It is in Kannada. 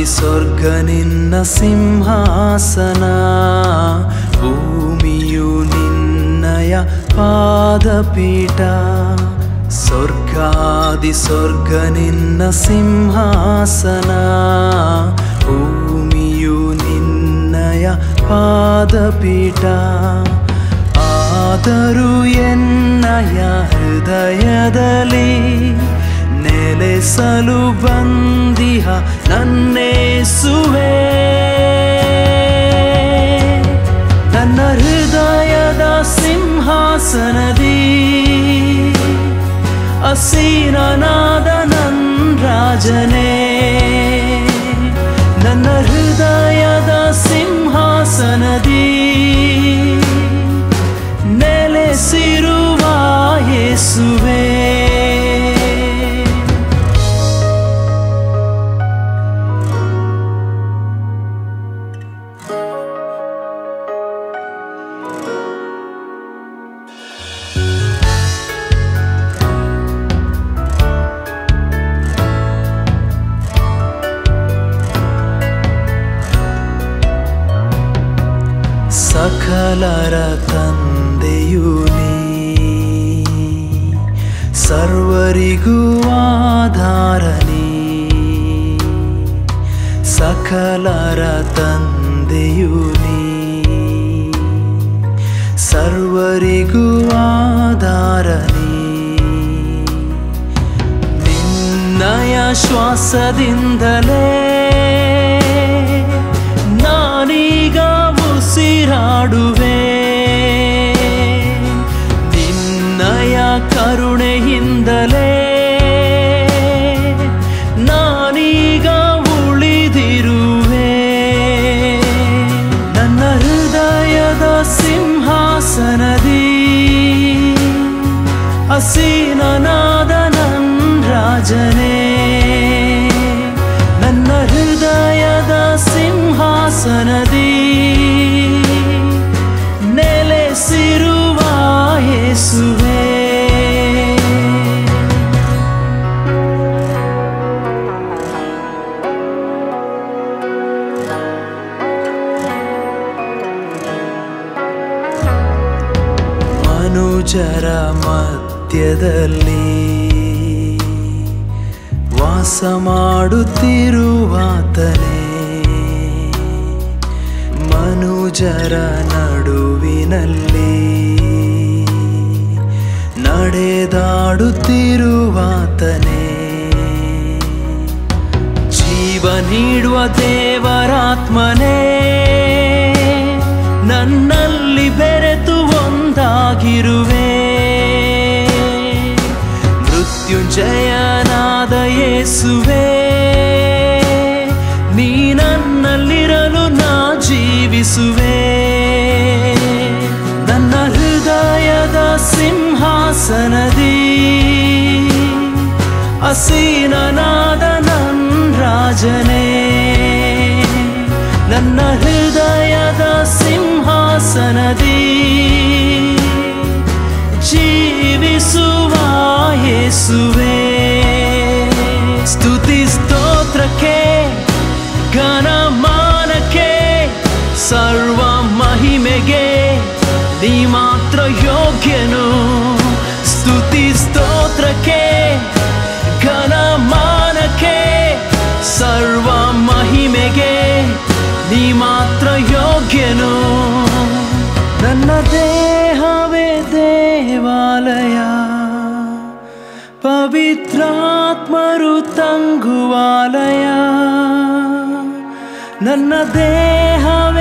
ಸ್ವರ್ಗಾದಿ ಸ್ವರ್ಗ ನಿನ್ನ ಸಿಂಹಾಸನ ಭೂಮಿಯು ನಿನ್ನಯ ಪಾದಪೀಠ ಸ್ವರ್ಗಾದಿ ಸ್ವರ್ಗ ನಿನ್ನ ಸಿಂಹಾಸನ ಭೂಮಿಯು ನಿನ್ನಯ ಪಾದಪೀಠ ಆದರೂ ಎನ್ನಯ ಹೃದಯದಲ್ಲಿ ನೆಲೆಸಲು ಬಂದಿಹ ನನ್ನೇಸುವೆ ನನ್ನ ಹೃದಯದ ಸಿಂಹಾಸನದಿ ಅಸೀನನಾದ ನನ್ ರಾಜನೇ ನನ್ನ ಹೃದಯದ ಸಿಂಹಾಸನದಿ ನೆಲೆಸಿರುವ ಯೇಸುವೆ ಸಕಲರ ತಂದೆಯು ನೀ ಸರ್ವರಿಗೂ ಆಧಾರ ನೀ ಸಕಲರ ತಂದೆಯು ನೀ ಸರ್ವರಿಗೂ ಆಧಾರ ನೀ ನಿನ್ನಯ ಶ್ವಾಸದಿಂದಲೇ ನಾನೀಗ ಉಸಿರಾಡುವೆ ನಿನ್ನಯ ಕರುಣೆಯಿಂದಲೇ ನಾನೀಗ ಉಳಿದಿರುವೆ ನನ್ನ ಹೃದಯದ ಸಿಂಹಾಸನದಿ ಹಸೀನನಾದ ನನ್ ರಾಜನೇ ನನ್ನ ಹೃದಯದ ಸಿಂಹಾಸನದಿ ನೆಲೆಸಿರುವ ಯೇಸುವೆ ಮನುಜರ ಮಧ್ಯದಲ್ಲಿ ವಾಸ ಮಾಡುತ್ತಿರುವಾತನೇ ಮನುಜರ ನಡುವಿನಲ್ಲಿ ನಡೆದಾಡುತ್ತಿರುವಾತನೇ ಜೀವ ನೀಡುವ ದೇವರಾತ್ಮನೇ ನನ್ನಲ್ಲಿ ಬೆರೆತು ಒಂದಾಗಿರುವೆ ಮೃತ್ಯುಂಜಯನಾದ ಯೇಸುವೆ ನೀ ನನ್ನಲ್ಲಿರಲು ನಾ ಜೀವಿಸುವೆ ನನ್ನ ಹೃದಯದ ಸಿಂಹಾಸನದಿ ಅಸೀನನಾದ ನನ್ ರಾಜನೇ ನನ್ನ ಹೃದಯದ ಸಿಂಹಾಸನದಿ ಜೀವಿಸುವ ಯೇಸುವೆ ಸ್ತುತಿ ಸ್ತೋತ್ರಕ್ಕೆ ಘನಮಾನಕ್ಕೆ ಸರ್ವ ಮಹಿಮೆಗೆ ನೀ ಮಾತ್ರ ಯೋಗ್ಯನು ಸ್ತುತಿ ಸ್ತೋತ್ರಕ್ಕೆ ಘನಮಾನಕ್ಕೆ ಸರ್ವ ಮಹಿಮೆಗೆ ನೀ ಮಾತ್ರ ಯೋಗ್ಯನು ನನ್ನ ದೇಹವೇ ದೇವಾಲಯ ಪವಿತ್ರಾತ್ಮರು ತಂಗುವಾಲಯ ನನ್ನ ದೇಹವೇ